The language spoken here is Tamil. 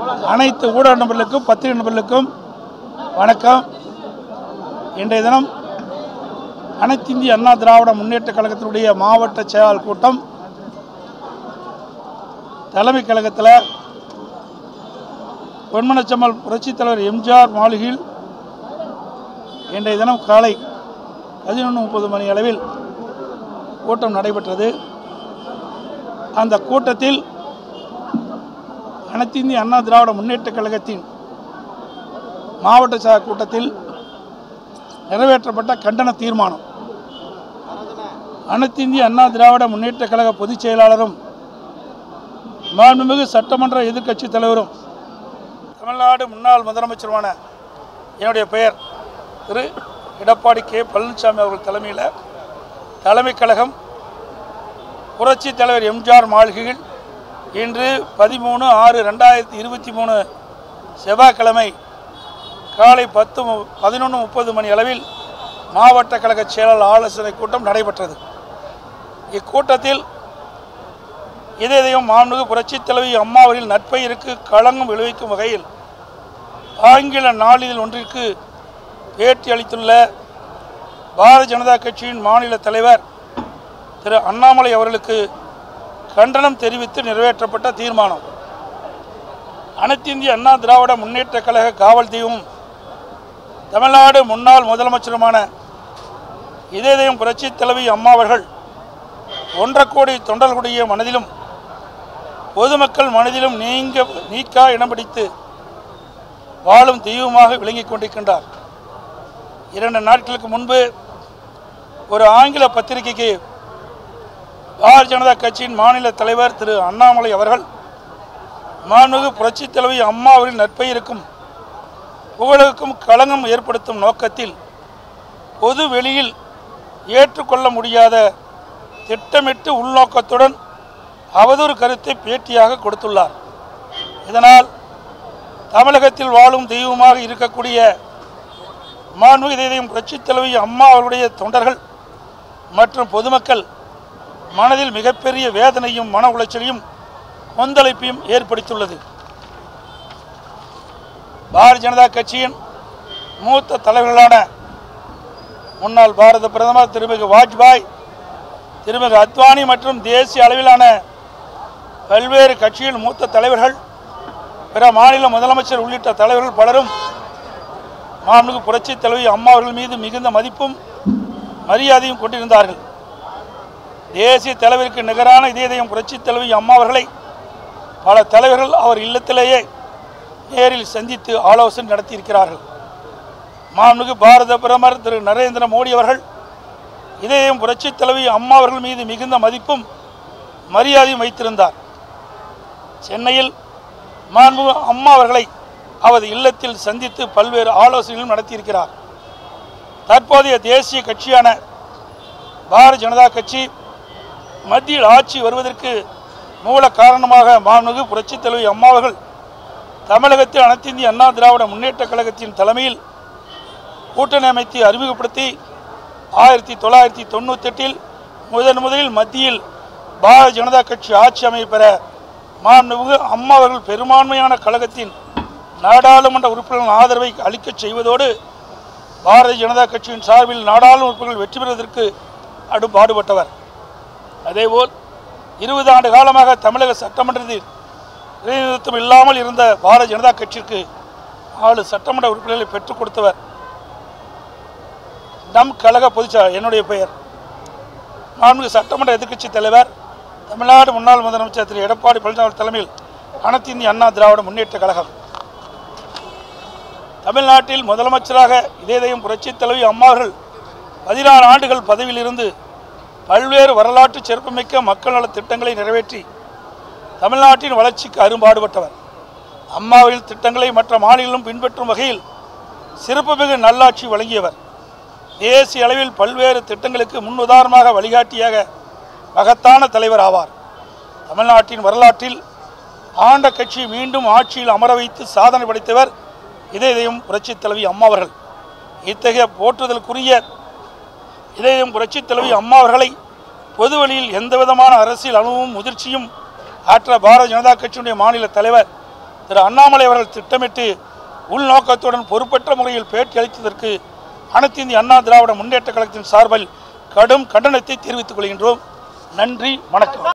அனைத்து ஊடக நண்பர்களுக்கும் பத்திரிகை நண்பர்களுக்கும் வணக்கம் இன்றைய தினம் அனைத்து இந்திய அண்ணா திராவிட முன்னேற்ற கழகத்தினுடைய மாவட்ட செயலாளர் கூட்டம் தலைமை கழகத்தில் பொன்மனச்சம்மல் புரட்சித் தலைவர் எம்ஜிஆர் மாளிகையில் இன்றைய தினம் காலை பதினொன்று முப்பது மணி அளவில் கூட்டம் நடைபெற்றது அந்த கூட்டத்தில் அனைத்து இந்திய அண்ணா திராவிட முன்னேற்ற கழகத்தின் மாவட்ட செயலர் கூட்டத்தில் நிறைவேற்றப்பட்ட கண்டன தீர்மானம் அனைத்து இந்திய அண்ணா திராவிட முன்னேற்ற கழக பொதுச் செயலாளரும் மாண்புமிகு சட்டமன்ற எதிர்க்கட்சித் தலைவரும் தமிழ்நாடு முன்னாள் முதலமைச்சருமான என்னுடைய பெயர் திரு எடப்பாடி கே பழனிசாமி அவர்கள் தலைமையில் தலைமைக் கழகம் புரட்சி தலைவர் எம்ஜிஆர் மாளிகையில் இன்று பதிமூணு ஆறு ரெண்டாயிரத்தி இருபத்தி மூணு செவ்வாய்க்கிழமை காலை பத்து பதினொன்று முப்பது மணி அளவில் மாவட்ட கழக செயலாளர் ஆலோசனை கூட்டம் நடைபெற்றது இக்கூட்டத்தில் இதயம் மாண்புமிகு புரட்சித் தலைவி அம்மாவரில் நட்பெயருக்கு களங்கம் விளைவிக்கும் வகையில் ஆங்கில நாளிதழ் ஒன்றிற்கு பேட்டி அளித்துள்ள பாரதிய ஜனதா கட்சியின் மாநில தலைவர் திரு அண்ணாமலை அவர்களுக்கு கண்டனம் தெரிவித்து நிறைவேற்றப்பட்ட தீர்மானம் அனைத்து இந்திய அண்ணா திராவிட முன்னேற்ற கழக காவல் தெய்வம் தமிழ்நாடு முன்னாள் முதலமைச்சருமான இதயம் புரட்சித் தலைவி அம்மா அவர்கள் ஒன்றரை கோடி தொண்டர்களுடைய மனதிலும் பொதுமக்கள் மனதிலும் நீங்க நீக்கா இடம் பிடித்து வாழும் தெய்வமாக விளங்கிக் கொண்டிருக்கின்றார் இரண்டு நாட்களுக்கு முன்பு ஒரு ஆங்கில பத்திரிகைக்கு பாரதிய ஜனதா கட்சியின் மாநில தலைவர் திரு அண்ணாமலை அவர்கள் மாண்புமிகு புரட்சித் தலைவி அம்மா அவரின் நற்பெயருக்கும் புகழுக்கும் களங்கம் ஏற்படுத்தும் நோக்கத்தில் பொது வெளியில் ஏற்றுக்கொள்ள முடியாத திட்டமிட்டு உள்நோக்கத்துடன் அவதூறு கருத்தை பேட்டியாக கொடுத்துள்ளார் இதனால் தமிழகத்தில் வாழும் தெய்வமாக இருக்கக்கூடிய மாண்புமிகு இதயம் புரட்சித் தலைவி அம்மா அவருடைய தொண்டர்கள் மற்றும் பொதுமக்கள் மனதில் மிகப்பெரிய வேதனையும் மன உளைச்சலையும் கொந்தளிப்பையும் ஏற்படுத்தியுள்ளது பாரதிய ஜனதா கட்சியின் மூத்த தலைவர்களான முன்னாள் பாரத பிரதமர் திருமிகு வாஜ்பாய் திருமிகு அத்வானி மற்றும் தேசிய அளவிலான பல்வேறு கட்சியின் மூத்த தலைவர்கள் பிற மாநில முதலமைச்சர் உள்ளிட்ட தலைவர்கள் பலரும் மாண்புமிகு புரட்சித் தலைவி அம்மா அவர்கள் மீது மிகுந்த மதிப்பும் மரியாதையும் கொண்டிருந்தார்கள் தேசிய தலைவருக்கு நிகரான இதயம் புரட்சித் தலைவி அம்மா அவர்களை பல தலைவர்கள் அவர் இல்லத்திலேயே நேரில் சந்தித்து ஆலோசனை நடத்தியிருக்கிறார்கள் மாண்புமிகு பாரத பிரதமர் திரு நரேந்திர மோடி அவர்கள் இதயம் புரட்சித் தலைவி அம்மா அவர்கள் மீது மிகுந்த மதிப்பும் மரியாதையும் வைத்திருந்தார் சென்னையில் மாண்புமிகு அம்மா அவர்களை அவரது இல்லத்தில் சந்தித்து பல்வேறு ஆலோசனைகளும் நடத்தியிருக்கிறார் தற்போதைய தேசிய கட்சியான பாரதிய ஜனதா கட்சி மத்தியில் ஆட்சி வருவதற்கு மூல காரணமாக மாண்புமிகு புரட்சித் தலைவி அம்மா அவர்கள் தமிழகத்தில் அனைத்து இந்திய அண்ணா திராவிட முன்னேற்ற கழகத்தின் தலைமையில் கூட்டணி அமைத்து அறிமுகப்படுத்தி ஆயிரத்தி தொள்ளாயிரத்தி தொண்ணூத்தெட்டில் முதன் முதலில் மத்தியில் பாரதிய ஜனதா கட்சி ஆட்சி அமைப்பெற மாண்புமிகு அம்மா அவர்கள் பெரும்பான்மையான கழகத்தின் நாடாளுமன்ற உறுப்பினர்கள் ஆதரவை அளிக்கச் செய்வதோடு பாரதிய ஜனதா கட்சியின் சார்பில் நாடாளுமன்ற உறுப்பினர்கள் வெற்றி பெறுவதற்கு அடுபாடுபட்டவர் அதேபோல் இருபது ஆண்டு காலமாக தமிழக சட்டமன்றத்தில் பிரதிநிதித்துவம் இல்லாமல் இருந்த பாரதிய ஜனதா கட்சிக்கு ஆளு சட்டமன்ற உறுப்பினர்களை பெற்றுக் கொடுத்தவர் நம் கழக பொதுச்செயலாளர் என்னுடைய பெயர் மாண்புமிகு சட்டமன்ற எதிர்க்கட்சி தலைவர் தமிழ்நாடு முன்னாள் முதலமைச்சர் திரு எடப்பாடி பழனிசாமி தலைமையில் அனைத்து இந்திய அண்ணா திராவிட முன்னேற்ற கழகம் தமிழ்நாட்டில் முதலமைச்சராக இதயம் புரட்சித் தலைவி அம்மாவர்கள் பதினாறு ஆண்டுகள் பதவியில் இருந்து பல்வேறு வரலாற்று சிறப்புமிக்க மக்கள் நலத் திட்டங்களை நிறைவேற்றி தமிழ்நாட்டின் வளர்ச்சிக்கு அரும்பாடுபட்டவர் அம்மாவின் திட்டங்களை மற்ற மாநிலம் பின்பற்றும் வகையில் சிறப்புமிகு நல்லாட்சி வழங்கியவர் தேசிய அளவில் பல்வேறு திட்டங்களுக்கு முன்னுதாரணமாக வழிகாட்டியாக மகத்தான தலைவர் ஆவார் தமிழ்நாட்டின் வரலாற்றில் ஆண்ட கட்சி மீண்டும் ஆட்சியில் அமர வைத்து சாதனை படைத்தவர் இதயம் புரட்சித் தலைவி அம்மா அவர்கள் இத்தகைய போற்றுதலுக்குரிய இதயம் புரட்சித் தலைவி அம்மா அவர்களை பொது வழியில் எந்தவிதமான அரசியல் அனுபவமும் முதிர்ச்சியும் ஆற்ற பாரதிய ஜனதா கட்சியினுடைய மாநில தலைவர் திரு அண்ணாமலை அவர்கள் திட்டமிட்டு உள்நோக்கத்துடன் பொறுப்பற்ற முறையில் பேட்டி அளித்ததற்கு அனைத்து இந்திய அண்ணா திராவிட முன்னேற்ற கழகத்தின் சார்பில் கடும் கண்டனத்தை தெரிவித்துக் கொள்கின்றோம் நன்றி வணக்கம்